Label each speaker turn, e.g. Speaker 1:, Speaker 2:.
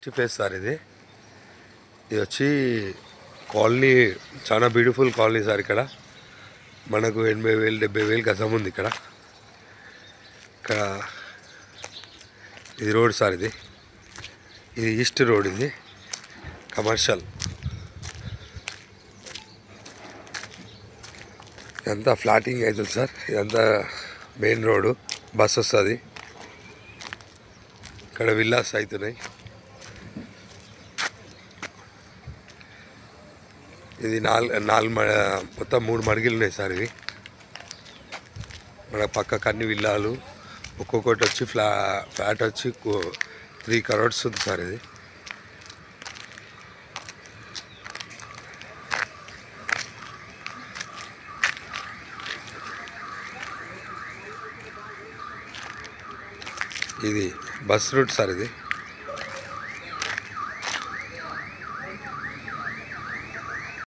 Speaker 1: face sir ఇది ఇది వచ్చి కాలనీ చాలా బ్యూటిఫుల్ కాలనీ సార్ ఇక్కడ మనకు ఎనభై వేలు డెబ్బై వేలు గజం ఉంది ఇక్కడ ఇక్కడ ఇది రోడ్ సార్ ఇది ఇది ఈస్ట్ రోడ్ ఇది కమర్షియల్ ఇదంతా ఫ్లాటింగ్ అవుతుంది సార్ ఇదంతా మెయిన్ రోడ్డు బస్ వస్తుంది ఇక్కడ విల్లాస్ అవుతున్నాయి ఇది నాలుగు నాలుగు మ మొత్తం మూడు మడిగిలు ఉన్నాయి సార్ ఇవి మన పక్కకు అన్ని విల్లాలు ఒక్కొక్కటి వచ్చి ఫ్లా ఫ్లాట్ వచ్చి త్రీ కరోడ్స్ ఉంది సార్ ఇది ఇది బస్ రూట్ సార్ ఇది